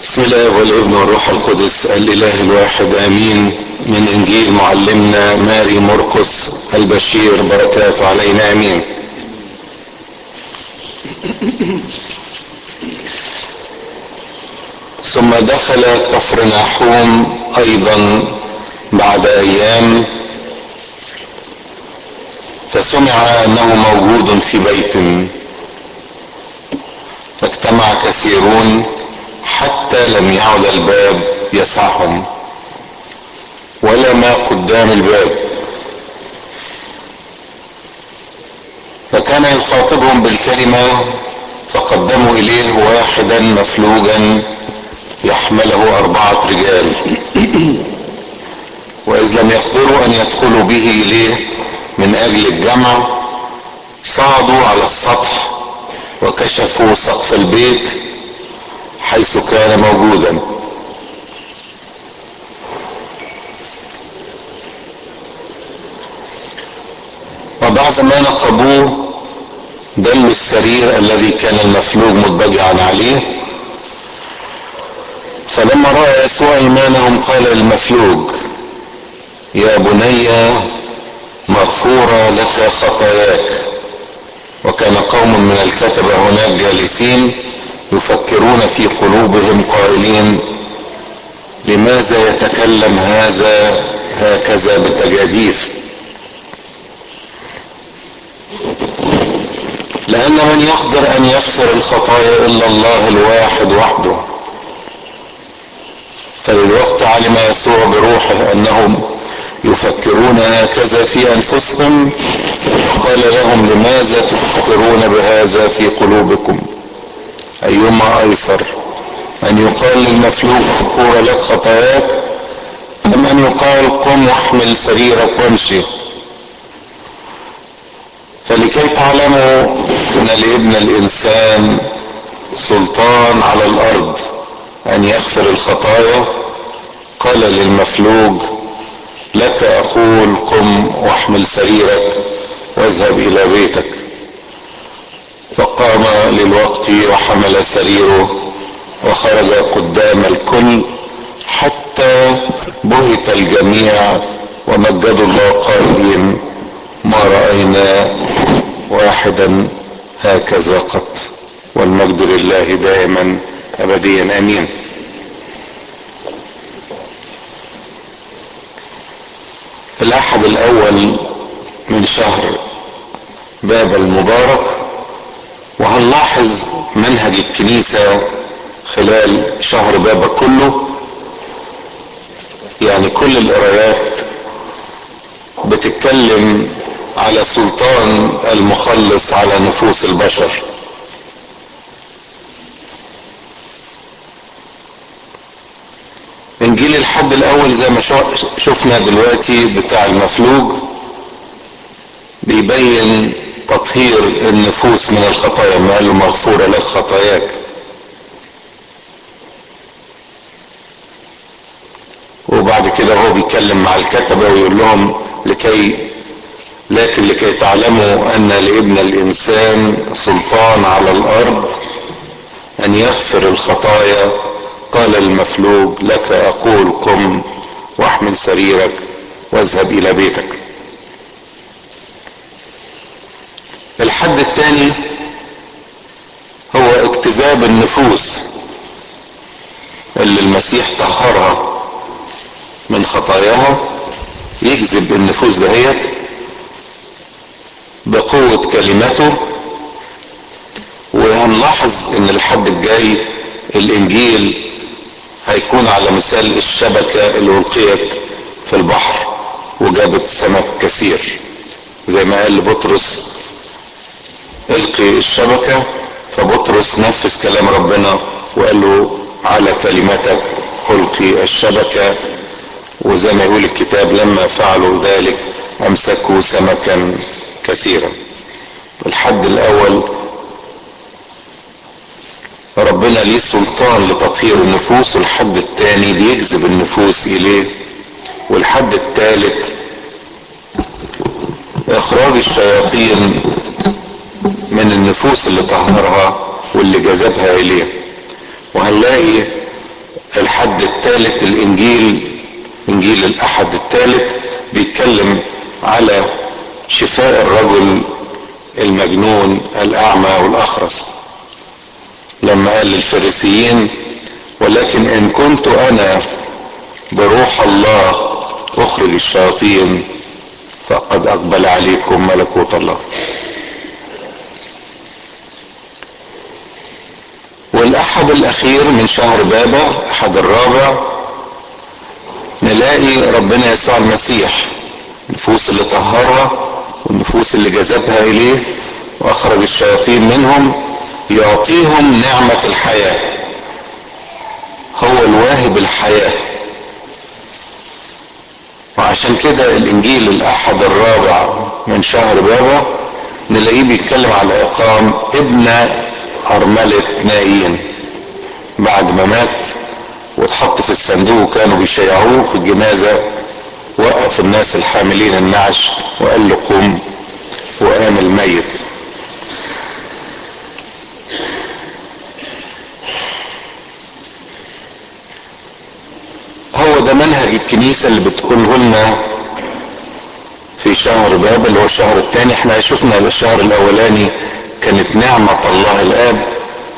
بسم الله والابن والروح القدس الاله الواحد امين من انجيل معلمنا ماري مرقس البشير بركاته علينا امين ثم دخل كفر ناحوم ايضا بعد ايام فسمع انه موجود في بيت فاجتمع كثيرون حتى لم يعد الباب يسعهم ولا ما قدام الباب فكان يخاطبهم بالكلمة فقدموا إليه واحدا مفلوجا يحمله أربعة رجال وإذ لم يقدروا أن يدخلوا به إليه من أجل الجمع صعدوا على السطح وكشفوا سقف البيت حيث كان موجودا وبعد ما نقبوه دلوا السرير الذي كان المفلوج مضطجعا عليه فلما راى يسوع ايمانهم قال للمفلوج يا بني مغفوره لك خطاياك وكان قوم من الكتبه هناك جالسين يفكرون في قلوبهم قائلين لماذا يتكلم هذا هكذا بتجاديف لان من يقدر ان يغفر الخطايا الا الله الواحد وحده فللوقت علم يسوع بروحه انهم يفكرون هكذا في انفسهم وقال لهم لماذا تفكرون بهذا في قلوبكم أيما أيسر أن يقال للمفلوج كفور لك خطاياك أم أن يقال قم واحمل سريرك وامشي فلكي تعلموا أن لابن الإنسان سلطان على الأرض أن يغفر الخطايا قال للمفلوج لك أقول قم واحمل سريرك واذهب إلى بيتك فقام للوقت وحمل سريره وخرج قدام الكل حتى بهت الجميع ومجدوا الله قائلين ما راينا واحدا هكذا قط والمجد لله دائما ابديا امين الاحد الاول من شهر باب المبارك وهنلاحظ منهج الكنيسة خلال شهر بابا كله يعني كل القرايات بتتكلم على سلطان المخلص على نفوس البشر انجيل الحد الاول زي ما شفنا دلوقتي بتاع المفلوج بيبين تطهير النفوس من الخطايا ما قال له مغفورة لك خطاياك وبعد كده هو بيتكلم مع الكتبة ويقول لهم لكي لكن لكي تعلموا أن لابن الإنسان سلطان على الأرض أن يغفر الخطايا قال المفلوج لك أقول قم واحمل سريرك واذهب إلى بيتك الحد الثاني هو اكتذاب النفوس اللي المسيح طهرها من خطاياها يجذب النفوس دهيت بقوة كلمته وهنلاحظ ان الحد الجاي الانجيل هيكون على مثال الشبكة اللي القيت في البحر وجابت سمك كثير زي ما قال بطرس القي الشبكة فبطرس نفذ كلام ربنا وقال له على كلمتك القي الشبكة وزي ما يقول الكتاب لما فعلوا ذلك امسكوا سمكا كثيرا الحد الاول ربنا ليه سلطان لتطهير النفوس والحد الثاني بيجذب النفوس اليه والحد الثالث اخراج الشياطين من النفوس اللي طهرها واللي جذبها اليه وهنلاقي الثالث الانجيل انجيل الاحد الثالث بيتكلم على شفاء الرجل المجنون الاعمى والاخرس لما قال للفريسيين ولكن ان كنت انا بروح الله اخرج الشياطين فقد اقبل عليكم ملكوت الله والاحد الاخير من شهر بابا احد الرابع نلاقي ربنا يسوع المسيح النفوس اللي طهرها والنفوس اللي جذبها اليه واخرج الشياطين منهم يعطيهم نعمة الحياة هو الواهب الحياة وعشان كده الانجيل الاحد الرابع من شهر بابا نلاقيه بيتكلم على اقام ابن ارملة نائين بعد ما مات واتحط في الصندوق وكانوا بيشيعوه في الجنازة وقف الناس الحاملين النعش وقال له قم وقام الميت هو ده منهج الكنيسة اللي بتقوله لنا في شهر باب اللي هو الشهر الثاني احنا شفنا الشهر الاولاني كانت نعمة الله الاب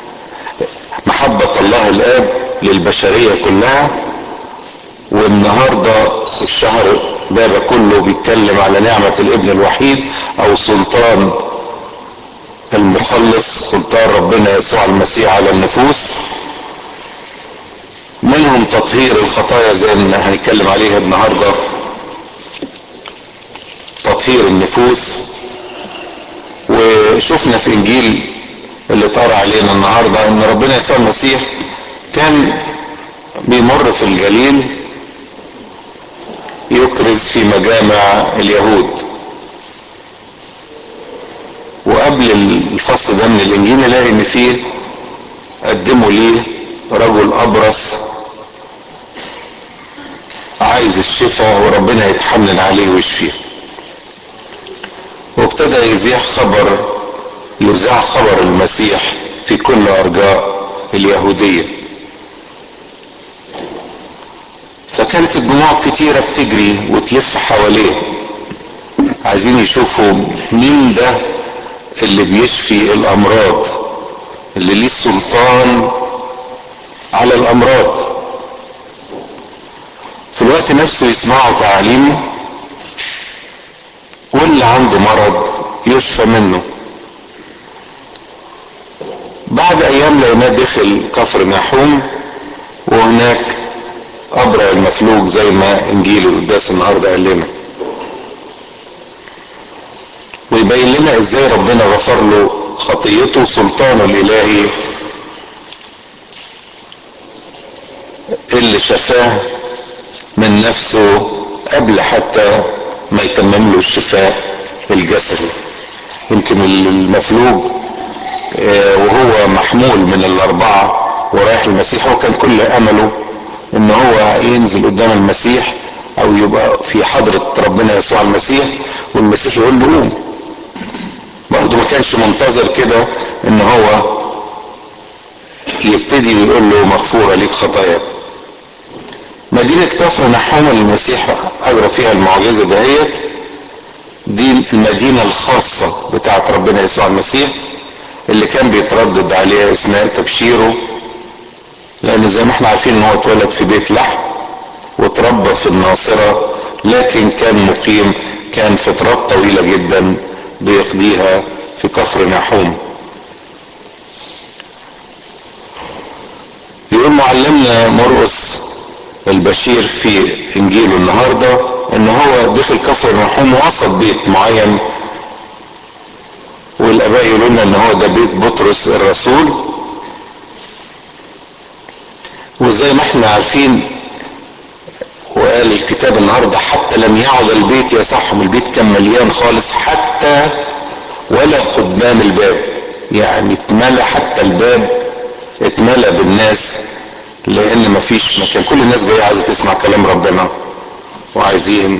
محبة الله الاب للبشرية كلها والنهاردة الشهر بابا كله بيتكلم على نعمة الابن الوحيد او سلطان المخلص سلطان ربنا يسوع المسيح على النفوس منهم تطهير الخطايا زي ما هنتكلم عليها النهارده تطهير النفوس وشفنا في انجيل اللي طار علينا النهارده ان ربنا يسوع المسيح كان بيمر في الجليل يكرز في مجامع اليهود وقبل الفصل ده من الانجيل نلاقي ان فيه قدموا ليه رجل ابرص عايز الشفاء وربنا يتحنن عليه ويشفيه وابتدى يذيع خبر يذاع خبر المسيح في كل ارجاء اليهوديه فكانت الجموع كتيره بتجري وتلف حواليه عايزين يشوفوا مين ده اللي بيشفي الامراض اللي ليه السلطان على الامراض في الوقت نفسه يسمعوا تعاليمه واللي عنده مرض يشفى منه بعد ايام لقيناه دخل كفر نحوم وهناك ابرع المفلوج زي ما انجيل القداس النهارده قال لنا ويبين لنا ازاي ربنا غفر له خطيته سلطانه الالهي اللي شفاه من نفسه قبل حتى ما يتمم له الشفاء الجسدي يمكن المفلوج وهو محمول من الاربعه ورايح المسيح هو كان كل امله ان هو ينزل قدام المسيح او يبقى في حضرة ربنا يسوع المسيح والمسيح يقول له قوم برضه ما كانش منتظر كده ان هو يبتدي ويقول له مغفورة ليك خطاياك مدينة كفر نحوم اللي المسيح أجرى فيها المعجزة دهيت دي المدينة الخاصة بتاعت ربنا يسوع المسيح اللي كان بيتردد عليها أثناء تبشيره لأن زي ما احنا عارفين إن هو اتولد في بيت لحم واتربى في الناصرة لكن كان مقيم كان فترات طويلة جدا بيقضيها في كفر نحوم يقول معلمنا مرقس البشير في انجيله النهارده ان هو دخل كفر نحوم وسط بيت معين والاباء يقولوا لنا ان هو ده بيت بطرس الرسول وزي ما احنا عارفين وقال الكتاب النهارده حتى لم يعد البيت يصحهم البيت كان مليان خالص حتى ولا خدام الباب يعني اتملى حتى الباب اتملى بالناس لان مفيش مكان كل الناس جايه عايزه تسمع كلام ربنا وعايزين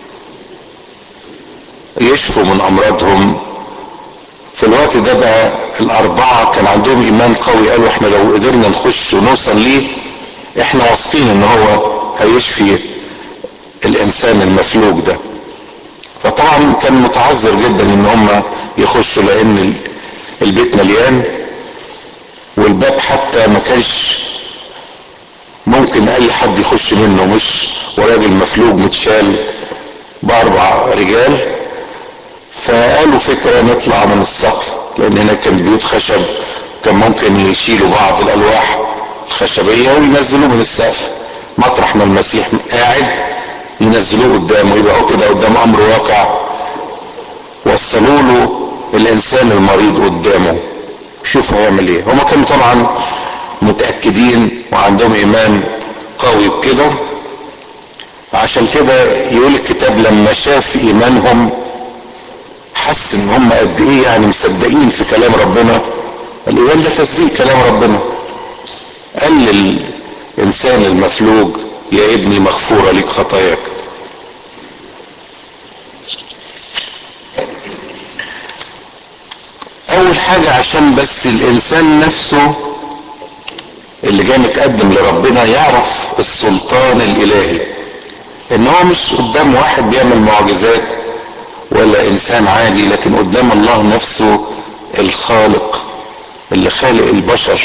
يشفوا من امراضهم في الوقت ده بقى الاربعه كان عندهم ايمان قوي قالوا احنا لو قدرنا نخش ونوصل ليه احنا واثقين ان هو هيشفي الانسان المفلوج ده فطبعا كان متعذر جدا ان هم يخشوا لان البيت مليان والباب حتى ما كانش ممكن اي حد يخش منه مش وراجل مفلوج متشال باربع رجال فقالوا فكرة نطلع من السقف لان هناك كان بيوت خشب كان ممكن يشيلوا بعض الالواح الخشبية وينزلوه من السقف مطرح ما المسيح قاعد ينزلوه قدامه يبقى كده قدام امر واقع وصلوا له الانسان المريض قدامه شوف هيعمل ايه هما كانوا طبعا متأكدين وعندهم ايمان قوي بكده عشان كده يقول الكتاب لما شاف ايمانهم حس ان هم قد ايه يعني مصدقين في كلام ربنا الايمان ده تصديق كلام ربنا قال للانسان المفلوج يا ابني مغفوره لك خطاياك اول حاجه عشان بس الانسان نفسه اللي جاي متقدم لربنا يعرف السلطان الالهي ان هو مش قدام واحد بيعمل معجزات ولا انسان عادي لكن قدام الله نفسه الخالق اللي خالق البشر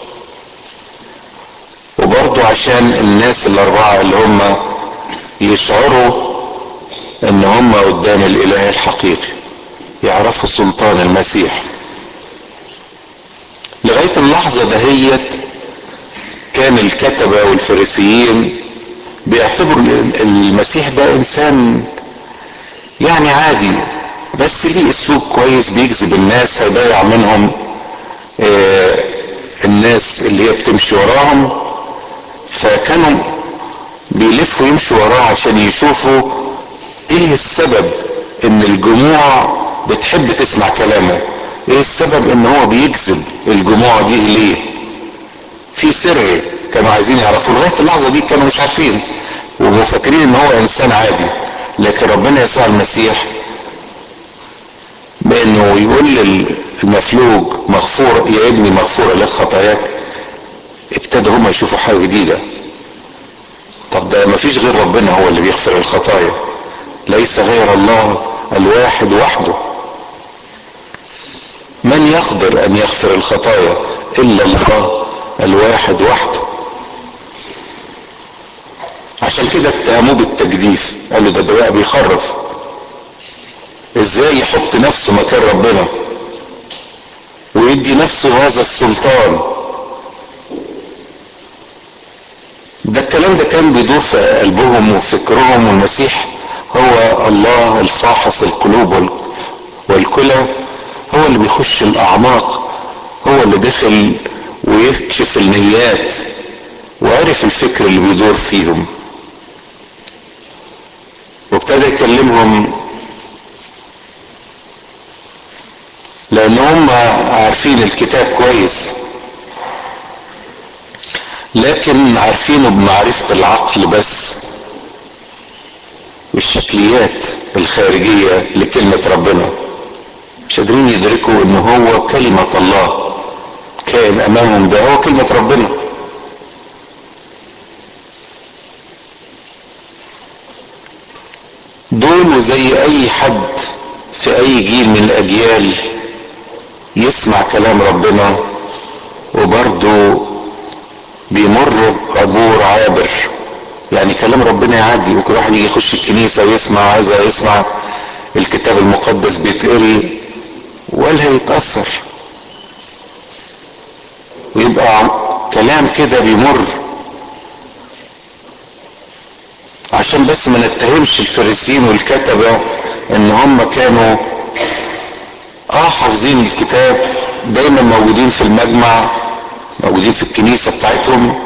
وبرضه عشان الناس الاربعه اللي هم يشعروا ان هم قدام الاله الحقيقي يعرفوا سلطان المسيح لغايه اللحظه دهيت كان الكتبه والفريسيين بيعتبروا المسيح ده انسان يعني عادي بس ليه اسلوب كويس بيجذب الناس هيضيع منهم آه الناس اللي هي بتمشي وراهم فكانوا بيلفوا يمشوا وراه عشان يشوفوا ايه السبب ان الجموع بتحب تسمع كلامه ايه السبب ان هو بيجذب الجموع دي ليه في سر كانوا عايزين يعرفوا لغايه اللحظه دي كانوا مش عارفين ومفكرين ان هو انسان عادي لكن ربنا يسوع المسيح بانه يقول للمفلوج مغفور يا ابني مغفورة لك خطاياك ابتدوا هم يشوفوا حاجة جديدة طب ده مفيش غير ربنا هو اللي بيغفر الخطايا ليس غير الله الواحد وحده من يقدر ان يغفر الخطايا الا الله الواحد وحده عشان كده اتهموه بالتجديف قالوا ده ده بقى بيخرف ازاي يحط نفسه مكان ربنا ويدي نفسه هذا السلطان ده الكلام ده كان بيدور في قلبهم وفكرهم والمسيح هو الله الفاحص القلوب والكلى هو اللي بيخش الاعماق هو اللي دخل ويكشف النيات وعرف الفكر اللي بيدور فيهم وابتدى يكلمهم لان هم عارفين الكتاب كويس لكن عارفينه بمعرفة العقل بس والشكليات الخارجية لكلمة ربنا مش قادرين يدركوا ان هو كلمة الله كائن امامهم ده هو كلمة ربنا دول وزي اي حد في اي جيل من الاجيال يسمع كلام ربنا وبرضه بيمر عبور عابر يعني كلام ربنا يعدي وكل واحد يجي يخش الكنيسه ويسمع هذا يسمع الكتاب المقدس بيتقري ولا هيتاثر ويبقى كلام كده بيمر عشان بس ما نتهمش الفريسيين والكتبه ان هم كانوا اه حافظين الكتاب دايما موجودين في المجمع موجودين في الكنيسه بتاعتهم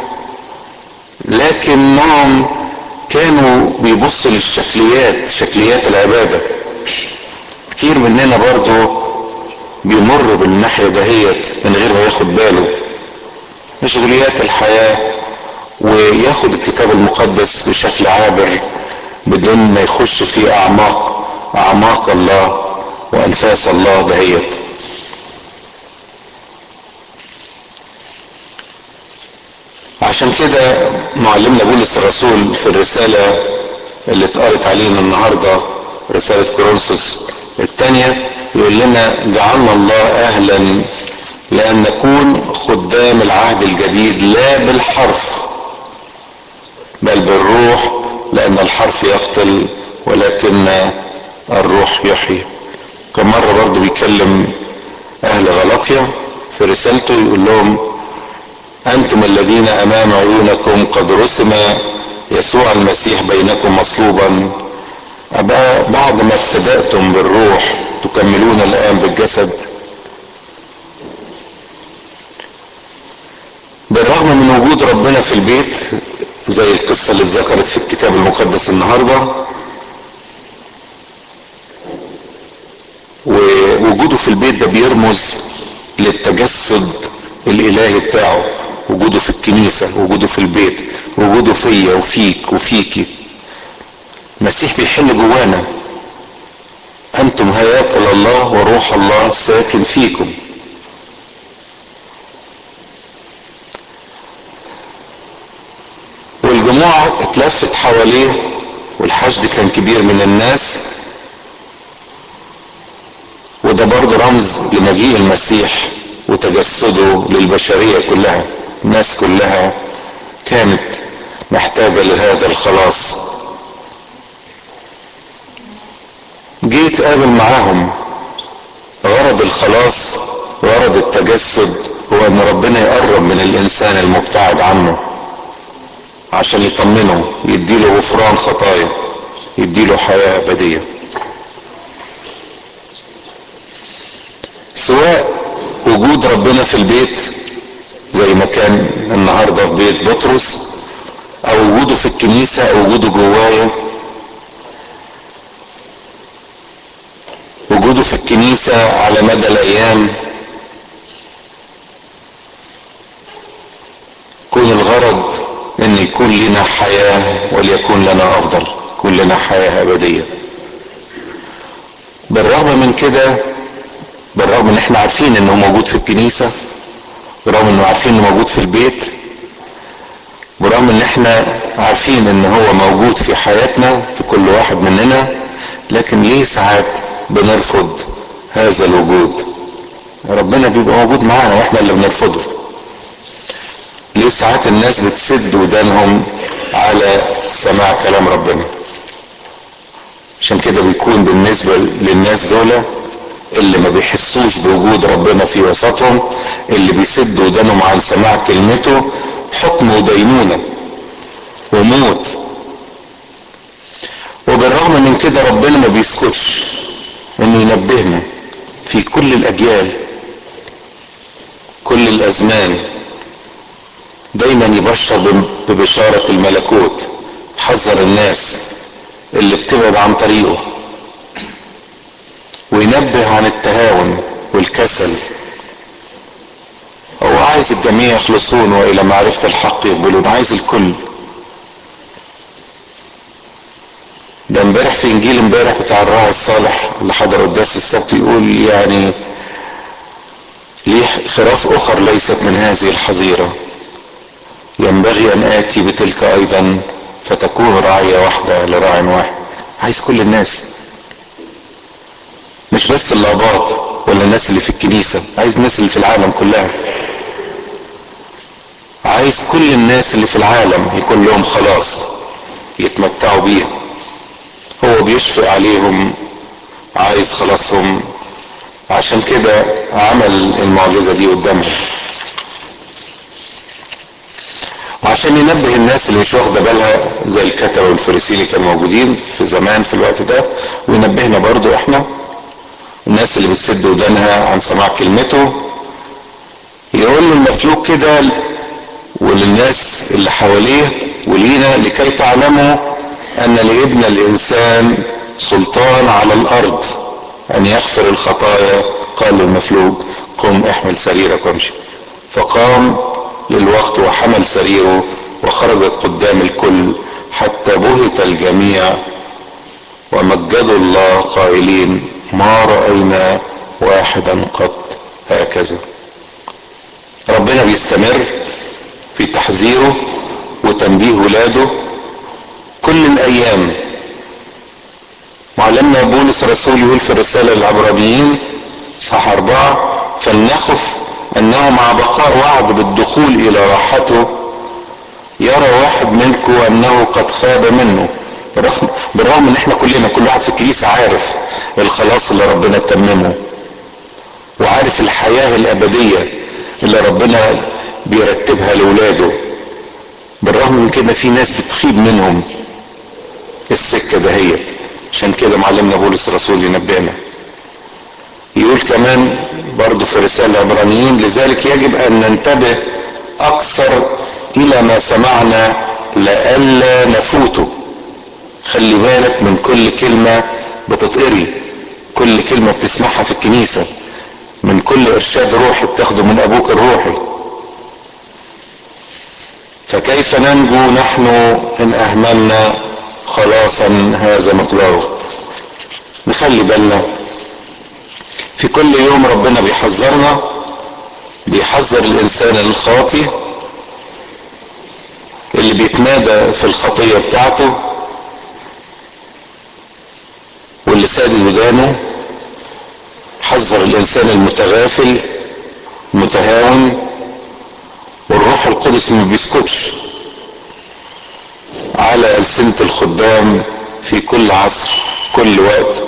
لكنهم كانوا بيبصوا للشكليات شكليات العباده كتير مننا برضو بيمر بالناحيه دهيت من غير ما ياخد باله مشغوليات الحياه وياخد الكتاب المقدس بشكل عابر بدون ما يخش في اعماق اعماق الله وانفاس الله دهيت عشان عشان كده معلمنا بولس الرسول في الرسالة اللي اتقرت علينا النهاردة رسالة كورنثوس الثانية يقول لنا جعلنا الله أهلا لأن نكون خدام العهد الجديد لا بالحرف بل بالروح لأن الحرف يقتل ولكن الروح يحيي كم مرة برضو بيكلم أهل غلطية في رسالته يقول لهم أنتم الذين أمام عيونكم قد رسم يسوع المسيح بينكم مصلوبا أبقى بعد ما ابتدأتم بالروح تكملون الآن بالجسد بالرغم من وجود ربنا في البيت زي القصة اللي اتذكرت في الكتاب المقدس النهاردة ووجوده في البيت ده بيرمز للتجسد الإلهي بتاعه وجوده في الكنيسة وجوده في البيت وجوده فيا وفيك وفيكي المسيح بيحل جوانا أنتم هياكل الله وروح الله ساكن فيكم والجموع اتلفت حواليه والحشد كان كبير من الناس وده برضه رمز لمجيء المسيح وتجسده للبشرية كلها الناس كلها كانت محتاجة لهذا الخلاص جيت قابل معاهم غرض الخلاص غرض التجسد هو ان ربنا يقرب من الانسان المبتعد عنه عشان يطمنه يديله غفران خطايا يديله حياة أبدية سواء وجود ربنا في البيت زي ما كان النهارده في بيت بطرس او وجوده في الكنيسة او وجوده جوايا وجوده في الكنيسة على مدى الايام يكون الغرض ان يكون لنا حياة وليكون لنا افضل يكون لنا حياة ابدية بالرغم من كده بالرغم ان احنا عارفين انه موجود في الكنيسة بالرغم انه عارفين انه موجود في البيت بالرغم ان احنا عارفين ان هو موجود في حياتنا في كل واحد مننا لكن ليه ساعات بنرفض هذا الوجود ربنا بيبقى موجود معانا واحنا اللي بنرفضه ليه ساعات الناس بتسد ودانهم على سماع كلام ربنا عشان كده بيكون بالنسبة للناس دول اللي ما بيحسوش بوجود ربنا في وسطهم اللي بيسدوا ودانهم عن سماع كلمته حكم ودينونة وموت وبالرغم من كده ربنا ما بيسكتش انه ينبهنا في كل الاجيال كل الازمان دايما يبشر ببشارة الملكوت حذر الناس اللي بتبعد عن طريقه وينبه عن التهاون والكسل هو عايز الجميع يخلصون والى معرفة الحق يقبلون عايز الكل ده امبارح في انجيل امبارح بتاع الراعي الصالح اللي حضر قداس السبت يقول يعني ليه خراف اخر ليست من هذه الحظيره ينبغي ان اتي بتلك ايضا فتكون رعية واحدة لراع واحد عايز كل الناس مش بس الاباط ولا الناس اللي في الكنيسة عايز الناس اللي في العالم كلها عايز كل الناس اللي في العالم يكون لهم خلاص يتمتعوا بيها هو بيشفق عليهم عايز خلاصهم عشان كده عمل المعجزة دي قدامهم وعشان ينبه الناس اللي مش واخده بالها زي الكتبه والفريسيين اللي كانوا موجودين في زمان في الوقت ده وينبهنا برضو احنا الناس اللي بتسد ودانها عن سماع كلمته يقول له المفلوك كده وللناس اللي حواليه ولينا لكي تعلموا ان لابن الانسان سلطان على الارض ان يغفر الخطايا قال للمفلوج قم احمل سريرك وامشي فقام للوقت وحمل سريره وخرج قدام الكل حتى بهت الجميع ومجدوا الله قائلين ما رأينا واحدا قط هكذا ربنا بيستمر في تحذيره وتنبيه ولاده كل الايام معلمنا بولس الرسول يقول في الرسالة للعبرانيين صح أربعة فلنخف أنه مع بقاء وعد بالدخول إلى راحته يرى واحد منكم أنه قد خاب منه بالرغم, بالرغم ان احنا كلنا كل واحد في الكنيسة عارف الخلاص اللي ربنا تممه وعارف الحياة الأبدية اللي ربنا بيرتبها لولاده بالرغم من كده في ناس بتخيب منهم السكة دهيت عشان كده معلمنا بولس الرسول ينبهنا يقول كمان برضه في رسالة العبرانيين لذلك يجب أن ننتبه أكثر إلى ما سمعنا لئلا نفوته خلي بالك من كل كلمة بتتقري كل كلمة بتسمعها في الكنيسة من كل إرشاد روحي بتاخده من أبوك الروحي فكيف ننجو نحن إن أهملنا خلاصا هذا مقداره نخلي بالنا في كل يوم ربنا بيحذرنا بيحذر الانسان الخاطي اللي بيتمادى في الخطيه بتاعته واللي ساد ودانه حذر الانسان المتغافل متهاون والروح القدس ما بيسكتش على ألسنة الخدام في كل عصر كل وقت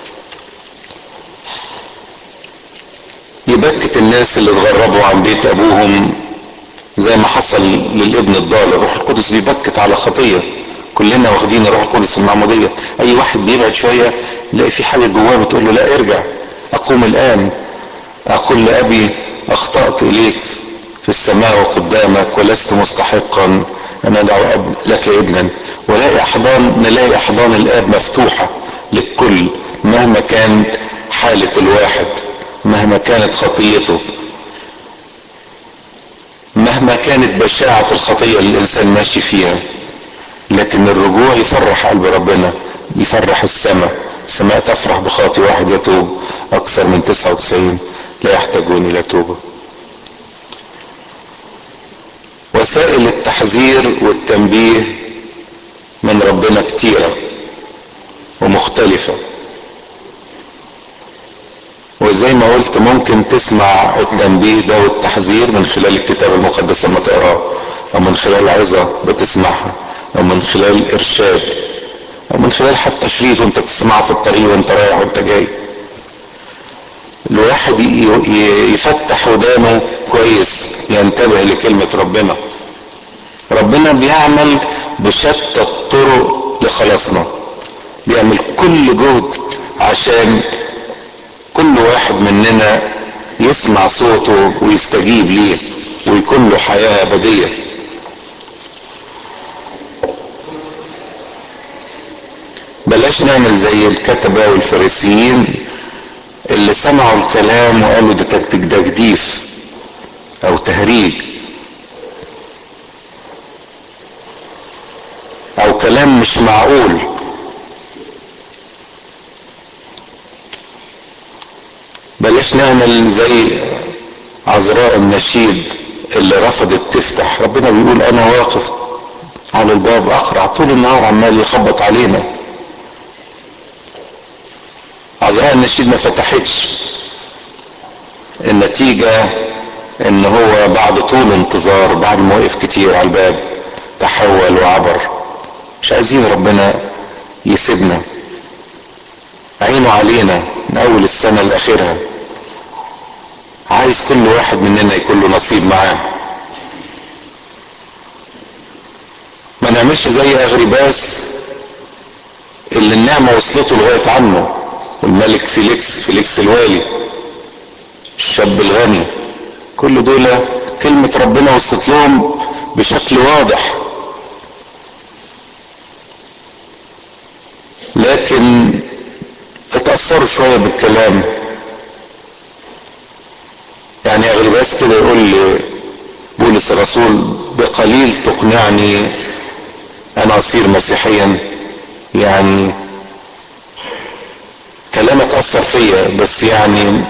يبكت الناس اللي اتغربوا عن بيت أبوهم زي ما حصل للابن الضال الروح القدس بيبكت على خطية كلنا واخدين الروح القدس في المعمودية أي واحد بيبعد شوية يلاقي في حاجة جواه بتقول له لا ارجع أقوم الآن أقول لأبي أخطأت إليك في السماء وقدامك ولست مستحقا أن أدعو أب لك ابنا ولاقي أحضان نلاقي أحضان الآب مفتوحة للكل مهما كانت حالة الواحد مهما كانت خطيته مهما كانت بشاعة الخطية اللي الإنسان ماشي فيها لكن الرجوع يفرح قلب ربنا يفرح السماء السماء تفرح بخاطي واحد يتوب أكثر من 99 لا يحتاجون إلى توبة وسائل التحذير والتنبيه من ربنا كتيرة ومختلفة وزي ما قلت ممكن تسمع التنبيه ده والتحذير من خلال الكتاب المقدس لما تقراه او من خلال عظة بتسمعها او من خلال ارشاد او من خلال حتى شريط وانت بتسمعه في الطريق وانت رايح وانت جاي الواحد يفتح ودانه كويس ينتبه لكلمة ربنا ربنا بيعمل بشتى الطرق لخلاصنا بيعمل كل جهد عشان كل واحد مننا يسمع صوته ويستجيب ليه ويكون له حياة أبدية بلاش نعمل زي الكتبة والفريسيين اللي سمعوا الكلام وقالوا ده تجديف او تهريج او كلام مش معقول بلاش نعمل زي عذراء النشيد اللي رفضت تفتح ربنا بيقول انا واقف على الباب اقرع طول النهار عمال يخبط علينا عذراء النشيد ما فتحتش النتيجة ان هو بعد طول انتظار بعد ما وقف كتير على الباب تحول وعبر مش عايزين ربنا يسيبنا عينه علينا من اول السنة لاخرها عايز كل واحد مننا يكون له نصيب معاه ما نعملش زي اغرباس اللي النعمة وصلته لغاية عنه والملك فيليكس فيليكس الوالي الشاب الغني كل دول كلمة ربنا وصلت لهم بشكل واضح لكن اتأثروا شوية بالكلام يعني اغرباس كده يقول لي بولس الرسول بقليل تقنعني انا اصير مسيحيا يعني كلامك اثر فيا بس يعني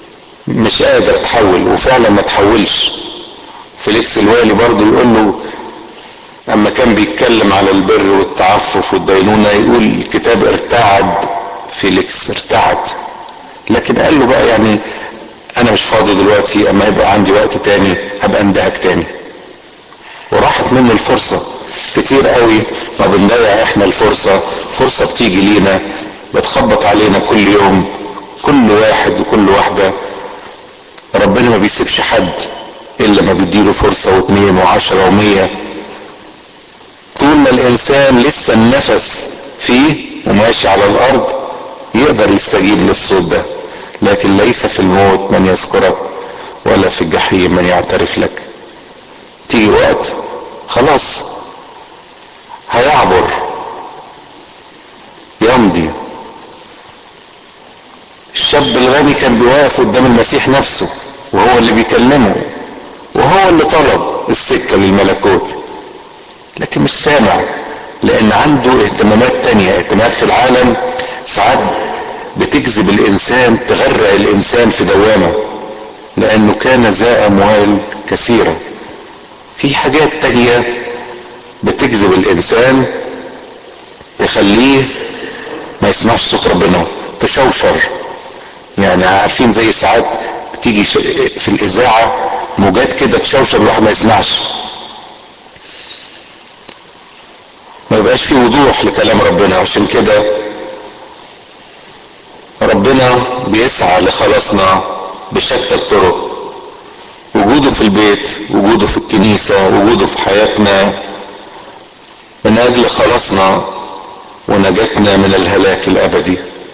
مش قادر اتحول وفعلا ما تحولش فيليكس الوالي برضه يقول له اما كان بيتكلم على البر والتعفف والدينونة يقول الكتاب ارتعد فيليكس ارتعد لكن قال له بقى يعني انا مش فاضي دلوقتي اما يبقى عندي وقت تاني هبقى اندهك تاني وراحت منه الفرصة كتير قوي ما بنضيع احنا الفرصة فرصة بتيجي لينا بتخبط علينا كل يوم كل واحد وكل واحدة ربنا ما بيسيبش حد الا ما بيديله فرصة واثنين وعشرة ومية طول ما الانسان لسه النفس فيه وماشي على الارض يقدر يستجيب للصوت ده لكن ليس في الموت من يذكرك ولا في الجحيم من يعترف لك تيجي وقت خلاص هيعبر يمضي الشاب الغني كان بيوقف قدام المسيح نفسه وهو اللي بيكلمه وهو اللي طلب السكة للملكوت لكن مش سامع لان عنده اهتمامات تانية اهتمامات في العالم ساعات بتجذب الانسان تغرق الانسان في دوامه لانه كان ذا اموال كثيره في حاجات تانية بتجذب الانسان تخليه ما يسمعش صوت ربنا تشوشر يعني عارفين زي ساعات بتيجي في الاذاعه موجات كده تشوشر الواحد ما يسمعش ما يبقاش في وضوح لكلام ربنا عشان كده ربنا بيسعى لخلاصنا بشتى الطرق وجوده في البيت وجوده في الكنيسة وجوده في حياتنا من أجل خلاصنا ونجاتنا من الهلاك الأبدي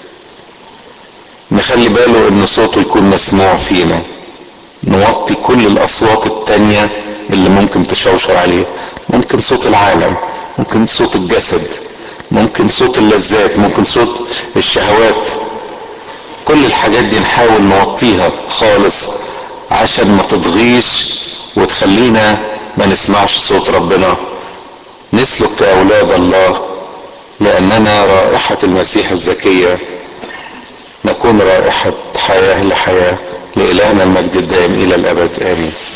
نخلي باله ان صوته يكون مسموع فينا نوطي كل الاصوات التانية اللي ممكن تشوشر عليه ممكن صوت العالم ممكن صوت الجسد ممكن صوت اللذات ممكن صوت الشهوات كل الحاجات دي نحاول نوطيها خالص عشان ما تضغيش وتخلينا ما نسمعش صوت ربنا نسلك كأولاد الله لأننا رائحة المسيح الزكية نكون رائحة حياة لحياة لإلهنا المجد الدائم إلى الأبد آمين